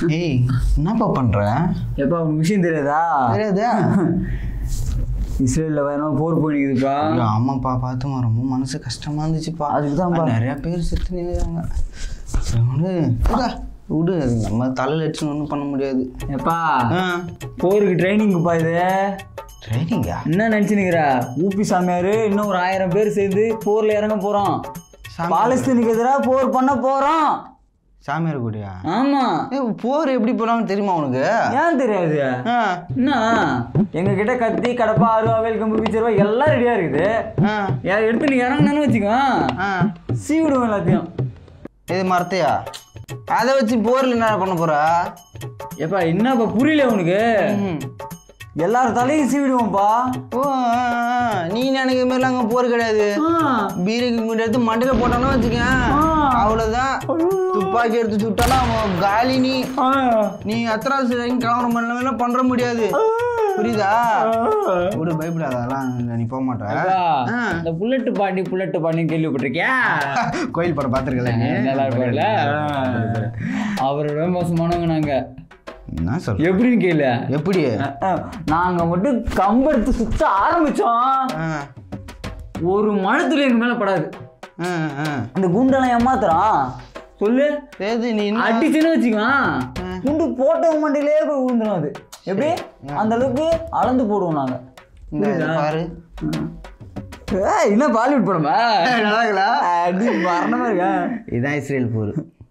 ஏய் என்னப்பா பண்ற எப்பா உனக்கு விஷயம் தெரியாதா தெரியாதா இஸ்ரேலில் வேற போர் போயிருக்குதுப்பா ஐயோ, ஆமாப்பா பார்த்துமா ரொம்ப மனசு கஷ்டமா இருந்துச்சுப்பா அதுக்கு தான்ப்பா. நிறைய பேர் செத்து நிற்கிறாங்க விடு விடா, விடு அது நம்ம தலையில் அடிச்சு ஒன்றும் பண்ண முடியாது எப்பா ஆ போருக்கு ட்ரைனிங்ப்பா இது ட்ரைனிங்கா என்ன நினச்சினுக்கிற ஊபி சாமியார் இன்னும் ஒரு ஆயிரம் பேர் சேர்ந்து போரில் இறங்க போகிறோம் பாலஸ்தீனுக்கு எதிராக போர் பண்ண போகிறோம் சாமியார் கூடயா ஆமாம் ஏ போர் எப்படி போனாலும் தெரியுமா உனக்கு ஏன் தெரியாது ஆ என்ன எங்ககிட்ட கத்தி கடப்பா அருவா வேல் கம்பு பீச்சர்வா எல்லாம் ரெடியாக இருக்குது ஆ யார் எடுத்து நீ இறங்கினு வச்சுக்கோ ஆ சீவிடுவோம் எல்லாத்தையும் இது மரத்தையா அதை வச்சு போரில் என்ன பண்ண போறா எப்பா என்னப்பா புரியல உனக்கு ம். எல்லார் தலையும் சீவிடுவோம்ப்பா ஓ ஆ, ஆ, நீ நினைக்கிற மாதிரிலாம் அங்கே போர் கிடையாது பீரைக்கு முன்னாடி எடுத்து மண்டையில் போட்டானோ வச்சுக்கேன் அவ்வளோதான் துப்பாக்கி எடுத்து சுட்டாலும் அவன் காலி நீ நீ அத்தராசு கிளம்புற மாதிரிலாம் பண்ணுற முடியாது புரியுதா விடு பயப்படாத அதெல்லாம் நீ போக மாட்டேன் அப்பா, இந்த புல்லட்டு பாண்டி புல்லட்டு பாண்டி கேள்விப்பட்டிருக்கியா கோயில் படம் பார்த்துருக்கல நீ நல்லா இருப்பார்ல அவரோட மோசமானவங்க நாங்க என்ன சொல்ற எப்படின்னு கேளு எப்படி நாங்க மட்டும் கம்பெடுத்து சுத்த ஆரம்பிச்சோம் ஆ, ஒரு மழத்துல எங்க மேல படாது ஆ, ஆ. அந்த குண்டெல்லாம் ஏமாத்துறான் சொல்லு சரி நீ என்ன அடிச்சுன்னு வச்சுக்குவான் குண்டு போட்டவங்க மண்டியிலே போய் விழுந்துடும் அது எப்படி அந்த அளவுக்கு அளந்து போடுவோம் நாங்க இந்த இதை பாரு ஏய், என்ன பாலிவுட் படமா நல்லா இருக்குல்ல? அடி மரணமா இருக்கா இதான் இஸ்ரேல் போர்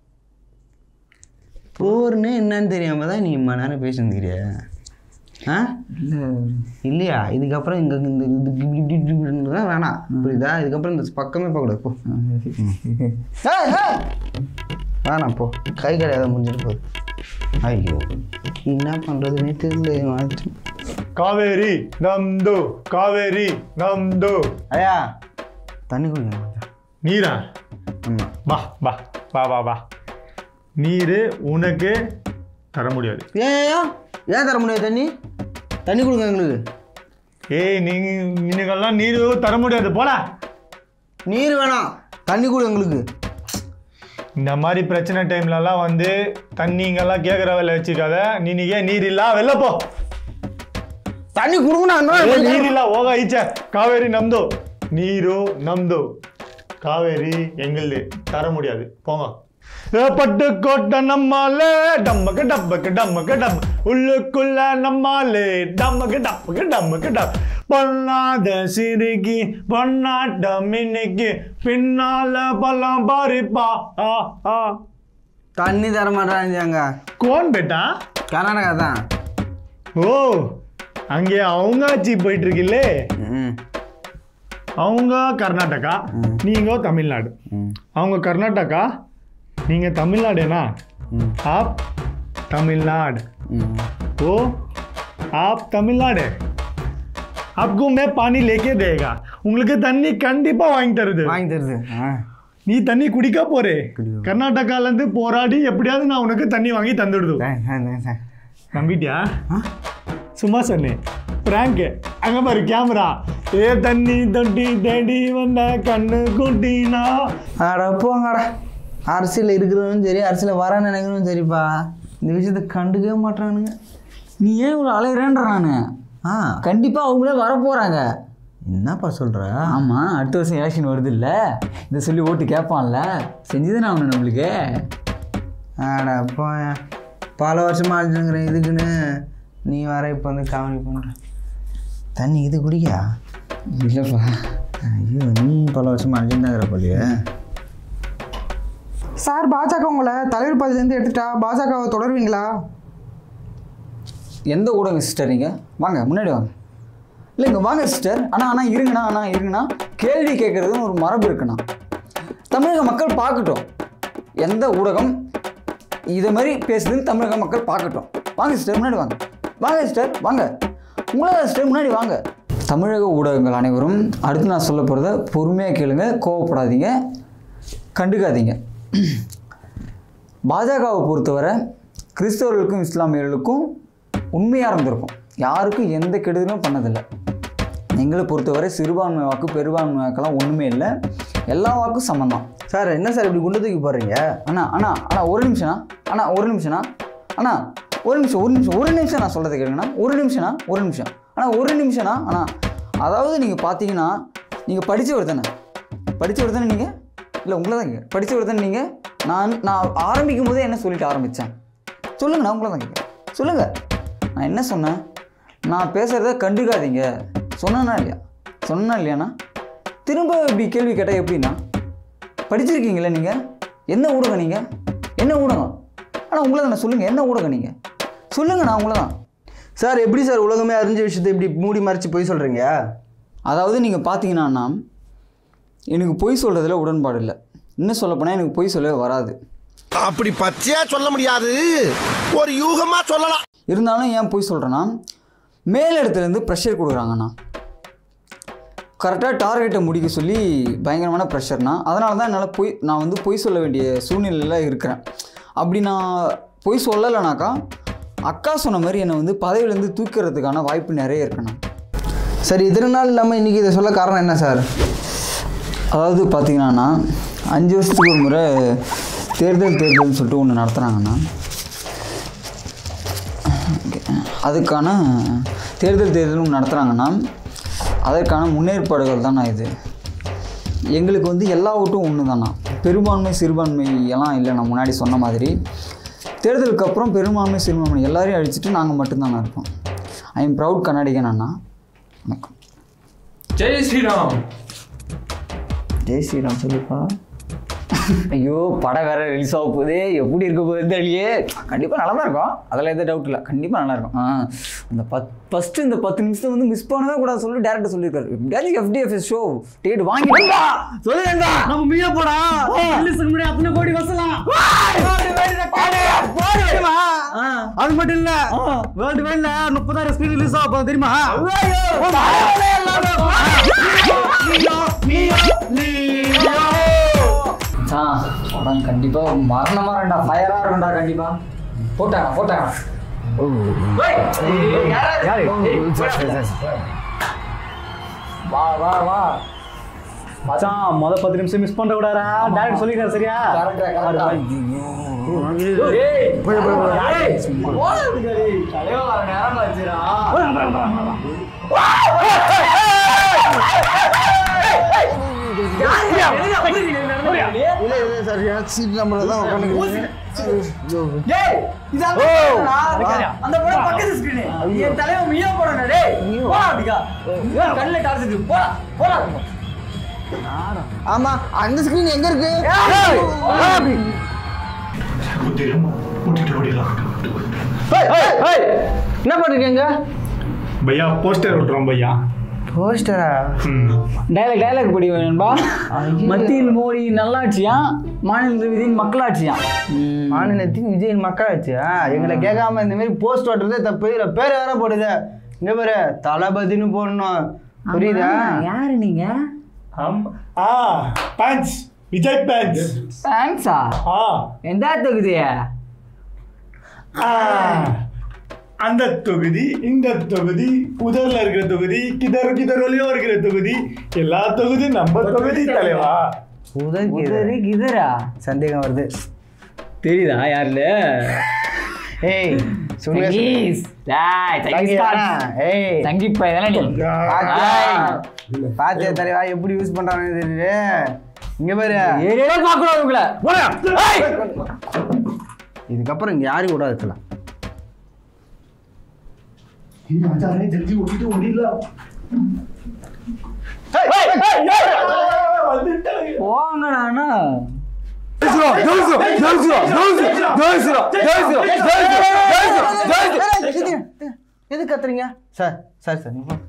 போர்னு என்னன்னு தெரியாம தான் நீ இம்ம நேரம் பேசியிருந்துக்கிறிய ஆ இல்லையா இதுக்கப்புறம் இங்கே இந்த இது இப்படி இப்படி இப்படி இப்படின்னு தான் வேணாம் புரியுதா இதுக்கப்புறம் இந்த பக்கமே போகக்கூடாது போ ஏய், ஏய். வேணாம் போ கை கிடையாத முடிஞ்சிட்டு போகுது ஐயோ என்ன பண்ணுறதுனே தெரியல மாற்றி ಕಾವೇರಿ ನಮ್ದು ಕಾವೇರಿ ನಮ್ದು ஐயா தண்ணி குடிக்கணும் கொஞ்சம் ನೀರಾ ஆமாம் ಬಾ ಬಾ ಬಾ ಬಾ ಬಾ நீர் உனக்கு தர முடியாது ஏன் ஏன் தர முடியாது தண்ணி தண்ணி கொடுங்க எங்களுக்கு ஏய் நீ நினைக்கெல்லாம் நீர் தர முடியாது போடா நீர் வேணாம் தண்ணி கொடு எங்களுக்கு இந்த மாதிரி பிரச்சனை டைம்லலாம் வந்து தண்ணிங்கெல்லாம் கேட்குற வேலை வச்சுக்காத நீனிಗೆ ನೀರಿಲ್ಲ வெளில போ தண்ணி கொடுங்கண்ணா ಏ, ನೀರಿಲ್ಲ ಹೋಗ ಈಚೆ ಕಾವೇರಿ ನಮ್ದು ನೀರು ನಮ್ದು ಕಾವೇರಿ எங்களுது தர முடியாது போங்க ஏ, பட்டு கோட்டை நம்மாலே டம்மக்கு டப்பக்கு டம்மக்கு டம் உள்ளுக்குள்ள நம்மாலே டம்மக்கு டப்பக்கு டம்மக்கு டம் பொண்ணாத சிறுகி பொன்னாட்டம் இன்னைக்கு பின்னால பல்லாம் பாரிப்பா ஆ ஆ தண்ணி தர மாட்டாங்க கோன் பேட்டா கர்நாடகா தான் ஓ அங்கே அவங்க ஆட்சி போயிட்டு இருக்குல்லே ம் அவங்க கர்நாடகா நீங்க தமிழ்நாடு ம் அவங்க கர்நாடகா நீங்க தமிழ்நாடுனா ம் आप तमिलनाडु ம் ओ आप तमिलनाडु आपको मैं पानी लेके देगा உங்களுக்கு தண்ணி கண்டிப்பா வாங்கி தருது வாங்கி தருது ஆ நீ தண்ணி குடிக்க போறே கர்நாடகால இருந்து போராடி எப்படியாவது நான் உனக்கு தண்ணி வாங்கி தந்துடுது தேங்க்ஸ், தேங்க்ஸ், தேங்க்ஸ். நம்பிட்டியா சும்மா சொன்னேன் பிராங்க் அங்க பாரு கேமரா ஏ தண்ணி தொட்டி தேடி வந்த கண்ணு குட்டினா அட போங்கடா அரசியல் இருக்கிறவனும் சரி அரசியல் வர நினைக்கிறவனும் சரிப்பா இந்த விஷயத்த கண்டுக்கவே மாட்டானுங்க நீ ஏன் இவ்வளோ அலையிறேன்ற நான் ஆ கண்டிப்பாக அவங்களே வரப்போகிறாங்க என்னப்பா சொல்ற ஆமாம் அடுத்த வருஷம் எலெக்ஷன் வருது இல்லை இதை சொல்லி ஓட்டு கேட்பான்ல செஞ்சுதானே ஆகணும் நம்மளுக்கு அட போயா பல வருஷமா அழிச்சுங்கிறேன் இதுக்குன்னு நீ வர இப்போ வந்து காமெடி பண்ணுற தண்ணி இது குடிக்கா இல்லைப்பா ஐயோ நீ பல வருஷமா அழிச்சுட்டாங்கிற போலியே சார் பாஜக உங்களை தலைவர் பதவியிலேருந்து எடுத்துட்டா பாஜகவை தொடருவீங்களா எந்த ஊடகம் சிஸ்டர் நீங்கள் வாங்க முன்னாடி வாங்க இல்லைங்க வாங்க சிஸ்டர் ஆனால் ஆனால் இருங்கண்ணா அண்ணா இருங்கண்ணா கேள்வி கேட்குறதுன்னு ஒரு மரபு இருக்குண்ணா தமிழக மக்கள் பார்க்கட்டும் எந்த ஊடகம் இதை மாதிரி பேசுதுன்னு தமிழக மக்கள் பார்க்கட்டும் வாங்க சிஸ்டர் முன்னாடி வாங்க வாங்க சிஸ்டர் வாங்க உங்களா சிஸ்டர் முன்னாடி வாங்க தமிழக ஊடகங்கள் அனைவரும் அடுத்து நான் சொல்ல போகிறத பொறுமையாக கேளுங்க கோவப்படாதீங்க கண்டுக்காதீங்க பாஜகவை பொறுத்தவரை கிறிஸ்தவர்களுக்கும் இஸ்லாமியர்களுக்கும் உண்மையாக இருந்திருக்கும் யாருக்கும் எந்த கெடுதலும் பண்ணதில்லை எங்களை பொறுத்தவரை சிறுபான்மை வாக்கு பெரும்பான்மை வாக்கெல்லாம் ஒன்றுமே இல்லை எல்லா வாக்கும் சமம் தான் சார் என்ன சார் இப்படி குண்டு தூக்கி போடுறீங்க அண்ணா அண்ணா அண்ணா ஒரு நிமிஷம்ண்ணா அண்ணா ஒரு நிமிஷம்ண்ணா அண்ணா ஒரு நிமிஷம் ஒரு நிமிஷம் ஒரு நிமிஷம் நான் சொல்கிறது கேளுங்கண்ணா ஒரு நிமிஷம்ண்ணா ஒரு நிமிஷம் ஆனால் ஒரு நிமிஷம்ண்ணா அண்ணா அதாவது நீங்கள் பார்த்தீங்கன்னா நீங்கள் படித்தவர் தானே படித்தவர் தானே நீங்கள் இல்லை உங்களை தான் கேட்குறேன் படித்தவர் தானே நீங்கள் நான் நான் ஆரம்பிக்கும் போதே என்ன சொல்லிட்டு ஆரம்பித்தேன் சொல்லுங்கண்ணா உங்களை தான் கேட்குறேன் சொல்லுங்கள் நான் என்ன சொன்னேன் நான் பேசுகிறத கண்டுக்காதீங்க சொன்னேனா இல்லையா சொன்னா இல்லையாண்ணா திரும்ப இப்படி கேள்வி கேட்டால் எப்படிண்ணா படிச்சிருக்கீங்களே நீங்கள் என்ன ஊடகம் நீங்கள் என்ன ஊடகம் ஆனால் உங்களை தானே சொல்லுங்கள் என்ன ஊடகம் நீங்கள் சொல்லுங்கண்ணா உங்களை தான் சார் எப்படி சார் உலகமே அறிஞ்ச விஷயத்தை இப்படி மூடி மறைச்சு போய் சொல்கிறீங்க அதாவது நீங்கள் பார்த்தீங்கன்னா எனக்கு பொய் சொல்கிறதுல உடன்பாடு இல்லை இன்னும் சொல்லப்போனால் எனக்கு பொய் சொல்லவே வராது அப்படி பச்சையா சொல்ல முடியாது ஒரு யூகமா சொல்லலாம் இருந்தாலும் ஏன் பொய் சொல்கிறேன்னா மேலிடத்துலேருந்து ப்ரெஷர் கொடுக்குறாங்கண்ணா கரெக்டாக டார்கெட்டை முடிக்க சொல்லி பயங்கரமான ப்ரெஷர்னா அதனால தான் என்னால் பொய் நான் வந்து பொய் சொல்ல வேண்டிய சூழ்நிலையில் இருக்கிறேன் அப்படி நான் பொய் சொல்லலைனாக்கா அக்கா சொன்ன மாதிரி என்னை வந்து பதவியிலேருந்து தூக்கிறதுக்கான வாய்ப்பு நிறைய இருக்குண்ணா சரி இத்தனை நாள் இல்லாமல் இன்றைக்கி இதை சொல்ல காரணம் என்ன சார் அதாவது பார்த்தீங்கன்னா அஞ்சு வருஷத்துக்கு ஒரு முறை தேர்தல் தேர்தல்னு சொல்லிட்டு ஒன்று நடத்துகிறாங்கண்ணா Okay. அதுக்கான தேர்தல் தேர்தல் ஒன்று நடத்துகிறாங்கன்னா அதற்கான முன்னேற்பாடுகள் தானே இது எங்களுக்கு வந்து எல்லா ஓட்டும் ஒன்று தானா பெரும்பான்மை சிறுபான்மை எல்லாம் இல்லை நான் முன்னாடி சொன்ன மாதிரி தேர்தலுக்கு அப்புறம் பெரும்பான்மை சிறுபான்மை எல்லாரையும் அழிச்சிட்டு நாங்கள் மட்டும்தானே இருப்போம் ஐ எம் ப்ரவுட் கர்நாடிகன் அண்ணா வணக்கம் ஜெய் ஸ்ரீராம் ஜெய் ஸ்ரீராம் சொல்லுப்பா ஐயோ படம் வேற ரிலீஸ் ஆக போகுது எப்படி இருக்க போகுது தெரியலையே கண்டிப்பாக நல்லா தான் இருக்கும் அதில் எந்த டவுட் இல்லை கண்டிப்பாக நல்லா இருக்கும் ஆ அந்த பத் ஃபஸ்ட்டு இந்த பத்து நிமிஷம் வந்து மிஸ் பண்ணவே கூடாது சொல்லி டேரக்டர் சொல்லியிருக்காரு எப்படியாச்சும் எஃப்டிஎஃப்எஸ் ஷோ டிக்கெட் வாங்கிட்டு சொல்லுங்க நம்ம மியா போடா ரிலீஸுக்கு முன்னாடி அத்தனை கோடி வசலாம் அது மட்டும் இல்ல வேர்ல்டு வைட்ல முப்பதாயிரம் ஸ்பீட் ரிலீஸ் ஆக போகுது தெரியுமா ஆ படம் கண்டிப்பாக மரணமாக ரெண்டா ஃபயராக இருக்கும்டா கண்டிப்பாக போட்டாங்க போட்டாங்க வா வா வா மச்சான் முத பத்து நிமிஷம் மிஸ் பண்ண கூடாதா டேரக்ட் சொல்லிருக்காரு சரியா இல்லை இல்லை சார் சீட் நம்பரில் தான் உட்காந்து அந்த படம் பக்கத்து ஸ்கிரீன் என் தலைவன் மியா படம் டேய் போடா அப்படிக்கா கண்ணில் டார்ச் போடா போடா ஆமாம் அந்த ஸ்க்ரீன் எங்கே இருக்கு என்ன பண்ணுறீங்க பையா போஸ்டர் விட்டுறோம் பையா போஸ்டரா டைலாக் டைலாக் படி வேணும்பா மத்தியில் மோடி நல்லாட்சியா மாநில விதியின் மக்களாட்சியா மாநிலத்தின் விஜயின் மக்களாச்சு எங்களை கேட்காம இந்த மாதிரி போஸ்ட் ஓட்டுறதே தப்பு இதில் பேர் வேற போடுது இங்க பாரு தளபதினு போடணும் புரியுதா யாரு நீங்க ஆ பேன்ஸ் விஜய் பேன்ஸ் தேங்க்ஸா ஆ எந்த தொகுதியா ஆ. அந்த தொகுதி இந்த தொகுதி உதர்ல இருக்கிற தொகுதி கிதர் கிதர் வழியும் இருக்கிற தொகுதி எல்லா தொகுதியும் நம்ம தொகுதி தலைவா உதவி கிதரா சந்தேகம் வருது தெரியுதா யாருல ஏய் சும்மா சங்கீஸ் டேய் சங்கீஸ் தங்கி ஏய் சங்கி பை தானே நீ பாத்தியா பாத்தியா தலைவா எப்படி யூஸ் பண்றானு தெரியல இங்க பாரு ஏரியாவே பார்க்கணும் உங்களை இதுக்கப்புறம் இங்க யாரும் கூட இருக்கலாம் போங்கடா எது கத்துறீங்க சார் சார் சார் நீங்க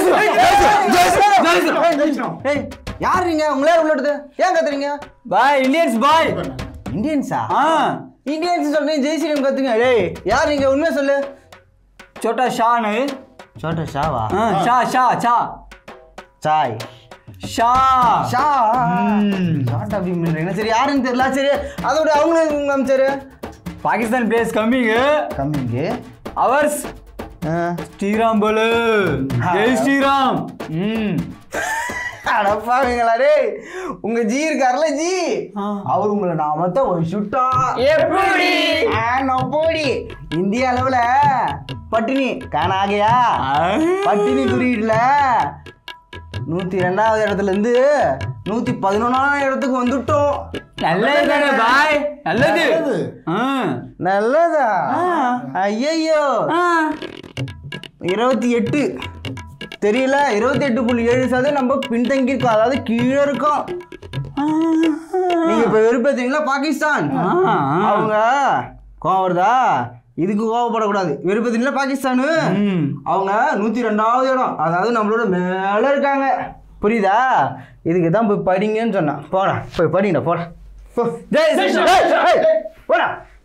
ஏய் யார் நீங்க உங்களே உள்ள விடுது ஏன் கத்துறீங்க பாய் இந்தியன்ஸ் பாய் இந்தியன்ஸா ஆ இந்தியன்ஸ் சொல்றீங்க ஜெய் ஸ்ரீராம் கத்துங்க டேய் யார் நீங்க உண்மையை சொல்லு छोटा ஷானு சோட்டா ஷாவா ஆ, ஷா ஷா ஷா சாய் ஷா ஷா ஷார்ட் அப்படி பண்றீங்க சரி யாருன்னு தெரியல சரி அதோட அவங்களும் உங்க அமைச்சரு பாகிஸ்தான் பிளேஸ் கம்மிங் கம்மிங்கு அடப்பாவீங்களா டேய் உங்க ஜி இருக்கார்ல ஜி அவர் உங்களை நாமத்தை ஒரு சுட்டா எப்படி நொப்போடி இந்திய அளவுல பட்டினி காணாகையா பட்டினி குறியீடுல நூத்தி ரெண்டாவது இடத்துல இருந்து நூத்தி பதினொன்னாம் இடத்துக்கு வந்துட்டோம் நல்லது தானே பாய் நல்லது ஆ. நல்லதா ஐயையோ இருபத்தி எட்டு தெரியல இருபத்தி எட்டு புள்ளி ஏழு சதவீதம் நம்ம பின்தங்கி இருக்கோம் அதாவது கீழே இருக்கோம் நீங்க இப்ப வெறுப்பேத்தீங்களா பாகிஸ்தான் ஆ. அவங்க கோவம் வருதா இதுக்கு கோவப்படக்கூடாது வெறுப்பேத்தீங்களா பாகிஸ்தானு ம். அவங்க நூத்தி ரெண்டாவது இடம் அதாவது நம்மளோட மேல இருக்காங்க புரியுதா இதுக்கு தான் போய் படிங்கன்னு சொன்னேன் போடா போய் படிங்கடா போடா போ. டேய், டேய், டேய், டேய், போடா